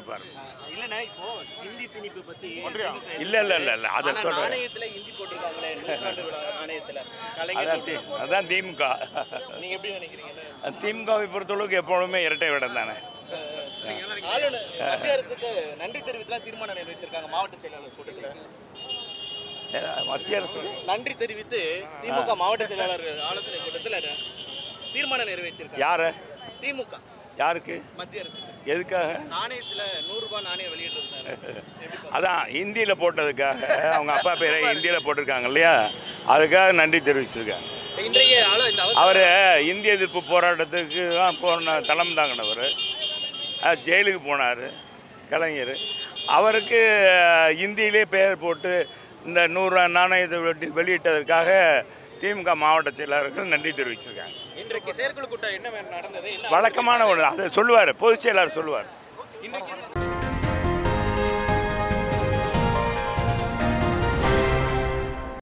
அறிவிப்பார் இல்லண்ணா இப்போ ஹிந்தி திணிப்பு பத்தி இல்ல இல்ல இல்ல இல்ல அதை ஆனா சொல்றேன் நாணயத்துல ஹிந்தி போட்டிருக்காங்களே நூற்றாண்டு விழா நாணயத்துல கலைஞர் அதான் தி- அதான் திமுக நீங்க எப்படி நினைக்கிறீங்க திமுகவை பொறுத்தளவுக்கு எப்பொழுதுமே இரட்டை விடம் தானே ஆளுநர் மத்திய அரசுக்கு நன்றி தெரிவித்துலாம் தீர்மானம் நிறைவேற்றிருக்காங்க மாவட்ட செயலாளர் கூட்டத்தில் ஏ, மத்திய அரசு நன்றி தெரிவித்து திமுக மாவட்ட செயலாளர் ஆலோசனை கூட்டத்தில் தீர்மானம் நிறைவேற்றிருக்காங்க யாரு திமுக யாருக்கு மத்திய அரசு எதுக்காக நாணயத்துல நூறு ரூபாய் நாணயம் வெளியிட்டிருந்தாங்க எப்படி பாக்குறீங்க? அதான் ஹிந்தியில் போட்டதுக்காக அவங்க அப்பா பேரை ஹிந்தியில் போட்டிருக்காங்க இல்லையா அதுக்காக நன்றி தெரிவிச்சிருக்காங்க இன்றைய ஆள இந்த அவசர அவர் இந்திய எதிர்ப்பு போராட்டத்துக்கு தான் போன தளம் தாங்கினவர் ஜெயிலுக்கு போனார் கலைஞர் அவருக்கு இந்தியிலே பெயர் போட்டு இந்த நூறு நாணயத்தை வெட்டி வெளியிட்டதற்காக திமுக மாவட்ட செயலாளர்கள் நன்றி தெரிவிச்சிருக்காங்க இன்றைக்கு செயற்குழு கூட்டம் என்ன நடந்தது என்ன வழக்கமான ஒன்று அதை சொல்லுவார் பொதுச் செயலாளர் சொல்லுவார் இன்றைக்கு